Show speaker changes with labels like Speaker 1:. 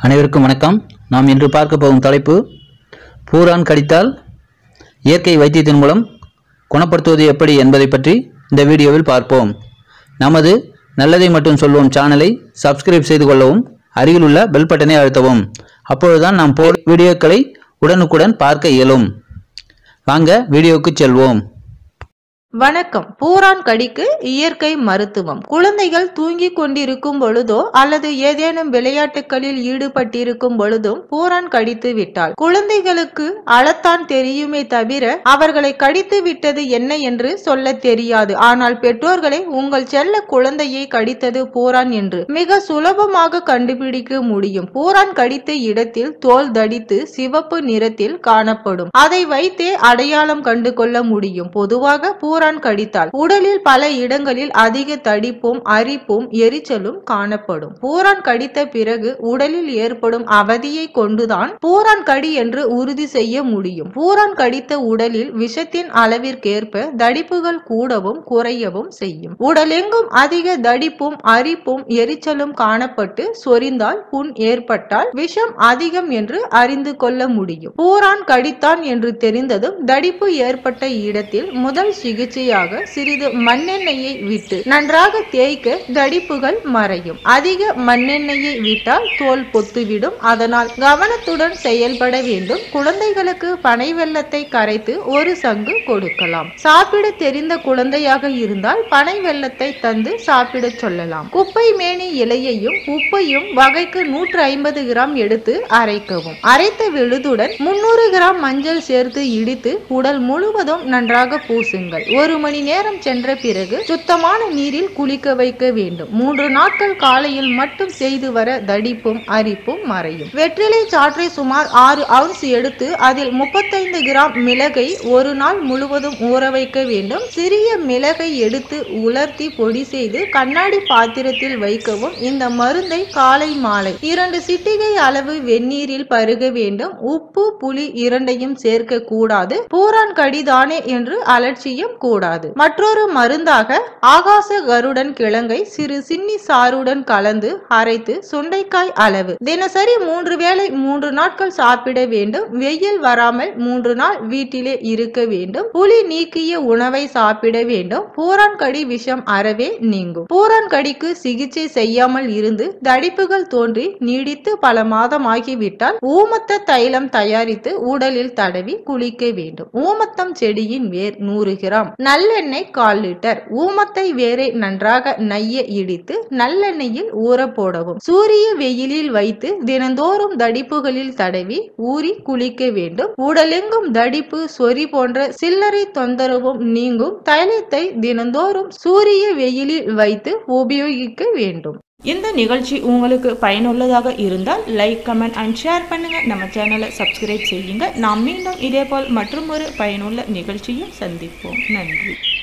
Speaker 1: அனைவருக்கும் வணக்கம் நாம் இன்று பார்க்க போகும் தலைப்பு பூரான் கடித்தால் இயற்கை வைத்தியத்தின் மூலம் குணப்படுத்துவது எப்படி என்பதை பற்றி இந்த வீடியோவில் பார்ப்போம் நமது நல்லதை மட்டும் சொல்வோம் சேனலை சப்ஸ்கிரைப் செய்து கொள்ளவும் அருகில் உள்ள பெல் பட்டனை அழுத்தவும் அப்பொழுதுதான் நாம் போல் வீடியோக்களை உடனுக்குடன் பார்க்க இயலும் வாங்க வீடியோவுக்கு செல்வோம்
Speaker 2: வணக்கம் பூரான் கடிக்கு இயற்கை மருத்துவம் குழந்தைகள் தூங்கிக் கொண்டிருக்கும் பொழுதோ அல்லது ஏதேனும் விளையாட்டுகளில் ஈடுபட்டிருக்கும் பொழுதும் பூரான் கடித்து விட்டால் குழந்தைகளுக்கு அழத்தான் தெரியுமே தவிர அவர்களை கடித்து விட்டது என்ன என்று சொல்ல தெரியாது ஆனால் பெற்றோர்களை உங்கள் செல்ல குழந்தையை கடித்தது பூரான் என்று மிக சுலபமாக கண்டுபிடிக்க முடியும் பூரான் கடித்த இடத்தில் தோல் தடித்து சிவப்பு நிறத்தில் காணப்படும் அதை வைத்தே அடையாளம் கண்டு கொள்ள முடியும் பொதுவாக பூரான் கடித்தால் உடலில் பல இடங்களில் அதிக தடிப்பும் அரிப்பும் எரிச்சலும் காணப்படும் பூரான் கடித்த பிறகு உடலில் ஏற்படும் அவதியை கொண்டுதான் பூரான் கடி என்று உறுதி செய்ய முடியும் பூரான் கடித்த உடலில் விஷத்தின் அளவிற்கேற்ப தடிப்புகள் கூடவும் குறையவும் செய்யும் உடலெங்கும் அதிக தடிப்பும் அரிப்பும் எரிச்சலும் காணப்பட்டு சொரிந்தால் புண் ஏற்பட்டால் விஷம் அதிகம் என்று அறிந்து கொள்ள முடியும் பூரான் கடித்தான் என்று தெரிந்ததும் தடிப்பு ஏற்பட்ட இடத்தில் முதல் சிகிச்சையாக சிறிது மண்ணெண்ணெயை விட்டு நன்றாக தேய்க்க தடிப்புகள் மறையும் அதிக மண்ணெண்ணெயை விட்டால் தோல் பொத்துவிடும் அதனால் கவனத்துடன் செயல்பட வேண்டும் குழந்தைகளுக்கு பனை வெல்லத்தை கரைத்து ஒரு சங்கு கொடுக்கலாம் சாப்பிட தெரிந்த குழந்தையாக இருந்தால் பனை வெல்லத்தை தந்து சாப்பிடச் சொல்லலாம் குப்பை மேனி இலையையும் உப்பையும் வகைக்கு நூற்று ஐம்பது கிராம் எடுத்து அரைக்கவும் அரைத்த விழுதுடன் முன்னூறு கிராம் மஞ்சள் சேர்த்து இடித்து உடல் முழுவதும் நன்றாக பூசுங்கள் ஒரு மணி நேரம் சென்ற பிறகு சுத்தமான நீரில் குளிக்க வைக்க வேண்டும் மூன்று நாட்கள் காலையில் மட்டும் செய்து வர தடிப்பும் அரிப்பும் மறையும் வெற்றிலை சாற்றை சுமார் ஆறு அவுன்ஸ் எடுத்து அதில் முப்பத்தைந்து கிராம் மிளகை ஒரு நாள் முழுவதும் ஊற வைக்க வேண்டும் சிறிய மிளகை எடுத்து உலர்த்தி பொடி செய்து கண்ணாடி பாத்திரத்தில் வைக்கவும் இந்த மருந்தை காலை மாலை இரண்டு சிட்டிகை அளவு வெந்நீரில் பருக வேண்டும் உப்பு புளி இரண்டையும் சேர்க்க கூடாது பூரான் கடிதானே என்று அலட்சியம் கூடாது மற்றொரு மருந்தாக ஆகாச கருடன் கிழங்கை சிறு சின்னி சாறுடன் கலந்து அரைத்து சுண்டைக்காய் அளவு தினசரி மூன்று வேளை மூன்று நாட்கள் சாப்பிட வேண்டும் வெயில் வராமல் மூன்று நாள் வீட்டிலே இருக்க வேண்டும் புலி நீக்கிய உணவை சாப்பிட வேண்டும் பூரான் கடி விஷம் அறவே நீங்கும் பூரான் கடிக்கு சிகிச்சை செய்யாமல் இருந்து தடிப்புகள் தோன்றி நீடித்து பல மாதம் ஆகிவிட்டால் ஊமத்த தைலம் தயாரித்து உடலில் தடவி குளிக்க வேண்டும் ஊமத்தம் செடியின் வேர் நூறு கிராம் நல்லெண்ணெய் கால் லிட்டர் ஊமத்தை வேரை நன்றாக நைய இடித்து நல்லெண்ணெயில் ஊற போடவும் சூரிய வெயிலில் வைத்து தினந்தோறும் தடிப்புகளில் தடவி ஊறி குளிக்க வேண்டும் உடலெங்கும் தடிப்பு சொறி போன்ற சில்லறை தொந்தரவும் நீங்கும் தைலத்தை தினந்தோறும் சூரிய வெயிலில் வைத்து உபயோகிக்க வேண்டும்
Speaker 3: இந்த நிகழ்ச்சி உங்களுக்கு பயனுள்ளதாக இருந்தால் லைக் கமெண்ட் அண்ட் ஷேர் பண்ணுங்க நம்ம சேனலை சப்ஸ்கிரைப் செய்யுங்க நாம் மீண்டும் இதேபோல் மற்றும் ஒரு பயனுள்ள நிகழ்ச்சியில் சந்திப்போம் நன்றி